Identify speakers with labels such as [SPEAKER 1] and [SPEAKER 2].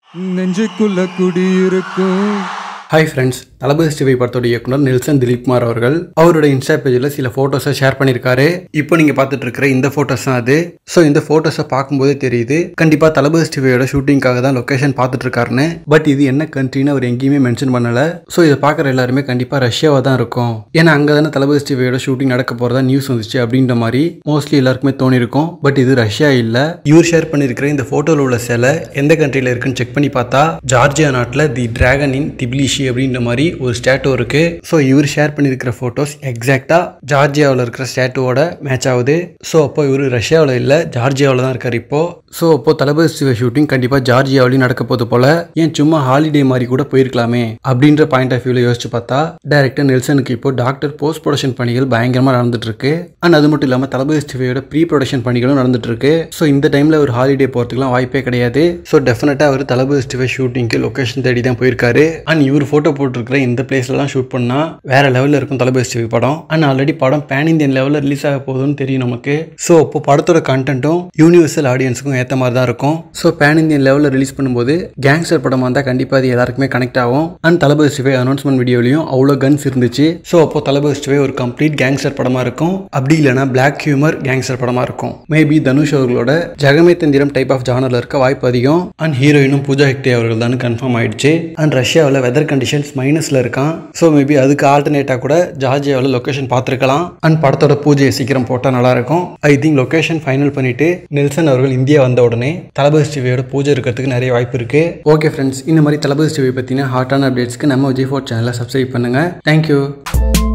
[SPEAKER 1] நெஞ்சுக்குள்ள குடியிருக்கும்
[SPEAKER 2] hi friends தளபதி சிவை படத்தோட இயக்குனர் நெல்சன் திலீப்குமார் அவர்கள் அவரோட இன்ஸ்டா பேஜில் சில ஃபோட்டோஸை ஷேர் பண்ணியிருக்காரு இப்போ நீங்கள் பார்த்துட்டு இருக்கிற இந்த ஃபோட்டோஸ் தான் அது ஸோ இந்த ஃபோட்டோஸை பார்க்கும்போதே தெரியுது கண்டிப்பாக தளபதி சிவையோட ஷூட்டிங்காக தான் லொக்கேஷன் பார்த்துட்டு இருக்காருன்னு பட் இது என்ன கண்ட்ரின்னு அவர் எங்கேயுமே மென்ஷன் பண்ணலை ஸோ இதை பார்க்குற எல்லாருமே கண்டிப்பாக ரஷ்யாவாக தான் இருக்கும் ஏன்னா அங்கே தானே தளபதி சிவையோட ஷூட்டிங் நடக்க போகிறதா நியூஸ் வந்துச்சு அப்படின்ற மாதிரி மோஸ்ட்லி எல்லாருக்குமே தோணிருக்கும் பட் இது ரஷ்யா இல்லை இவர் ஷேர் பண்ணியிருக்கிற இந்த ஃபோட்டோவில் உள்ள சிலை எந்த கண்ட்ரியில் இருக்குன்னு செக் பண்ணி பார்த்தா ஜார்ஜியா நாட்டில் தி டிராகன் இன் திபிலிஷி அப்படின்ற மாதிரி ஒரு ஸ்டாட்டு இருக்கு ஸோ இவர் ஷேர் பண்ணியிருக்கிற ஃபோட்டோஸ் எக்ஸாக்டாக ஜார்ஜியாவில் இருக்கிற ஸ்டாட்டுவோட மேட்ச் ஆகுது ஸோ அப்போ இவர் ரஷ்யாவில் இல்லை ஜார்ஜியாவில் தான் இருக்கார் இப்போ ஸோ அப்போ தளபதி சிவ ஷூட்டிங் கண்டிப்பாக ஜார்ஜியாவிலையும் நடக்க போது போல ஏன் சும்மா ஹாலிடே மாதிரி கூட போயிருக்கலாமே அப்படின்ற பாயிண்ட் ஆஃப் வியூவில் யோசிச்சு பார்த்தா டேரக்டர் நெல்சனுக்கு இப்போ டாக்டர் போஸ்ட் ப்ரொடக்ஷன் பணிகள் பயங்கரமாக நடந்துட்டு இருக்கு அண்ட் அது மட்டும் இல்லாமல் தளபதி சிவையோட ப்ரீ ப்ரொடக்ஷன் பணிகளும் நடந்துட்டு இருக்கு ஸோ இந்த டைமில் ஒரு ஹாலிடே போகிறதுக்குலாம் வாய்ப்பே கிடையாது ஸோ டெஃபினட்டாக அவர் தளபதி சிவை ஷூட்டிங்க்கு லொக்கேஷன் தேடி தான் போயிருக்காரு அண்ட் இவர் ஃபோட்டோ போட்டிருக்கிற இந்த பிளேஸ்லலாம் ஷூட் பண்ணால் வேற லெவலில் இருக்கும் தளபதி சிவை படம் அண்ட் ஆல்ரெடி படம் பேன் இந்தியன் லெவலில் ரிலீஸ் ஆக போகுதுன்னு தெரியும் நமக்கு ஸோ அப்போ படத்தோட கண்டென்ட்டும் யூனிவர்சல் ஆடியன்ஸுக்கும் ஏற்ற மாதிரி தான் இருக்கும் ஸோ பேன் இந்தியன் லெவலில் ரிலீஸ் பண்ணும்போது கேங்ஸ்டர் படமாக இருந்தால் கண்டிப்பாக அது எல்லாருக்குமே கனெக்ட் ஆகும் அண்ட் தளபதி சிவை அனௌன்ஸ்மெண்ட் வீடியோலையும் அவ்வளோ கன்ஸ் இருந்துச்சு ஸோ அப்போ தளபதி சிவை ஒரு கம்ப்ளீட் கேங்ஸ்டர் படமாக இருக்கும் அப்படி இல்லைனா பிளாக் ஹியூமர் கேங்ஸ்டர் படமாக இருக்கும் மேபி தனுஷ் அவர்களோட ஜெகமே தந்திரம் டைப் ஆஃப் ஜானரில் இருக்க வாய்ப்பு அதிகம் அண்ட் ஹீரோயினும் பூஜா ஹெக்டே அவர்கள் தான் கன்ஃபார்ம் ஆயிடுச்சு அண்ட் ரஷ்யாவில் வெதர் கண்டிஷன்ஸ் மைனஸில் இருக்கான் ஸோ மேபி அதுக்கு ஆல்டர்னேட்டாக கூட ஜார்ஜியாவில் லொக்கேஷன் பார்த்துருக்கலாம் அண்ட் படத்தோட பூஜையை சீக்கிரம் போட்டால் நல்லாயிருக்கும் ஐ திங்க் லொக்கேஷன் ஃபைனல் பண்ணிட்டு நெல்சன் அவர்கள் இந்தியா வந்த உடனே தளபதி ஸ்டிவியோட பூஜை இருக்கிறதுக்கு நிறைய வாய்ப்பு இருக்கு ஓகே ஃப்ரெண்ட்ஸ் இந்த மாதிரி தளபதி ஸ்டிவி பற்றின ஹாட்டான அப்டேட்ஸ்க்கு நம்ம விஜய் ஃபோர் சேனலை சப்ஸ்கிரைப் பண்ணுங்கள் தேங்க்யூ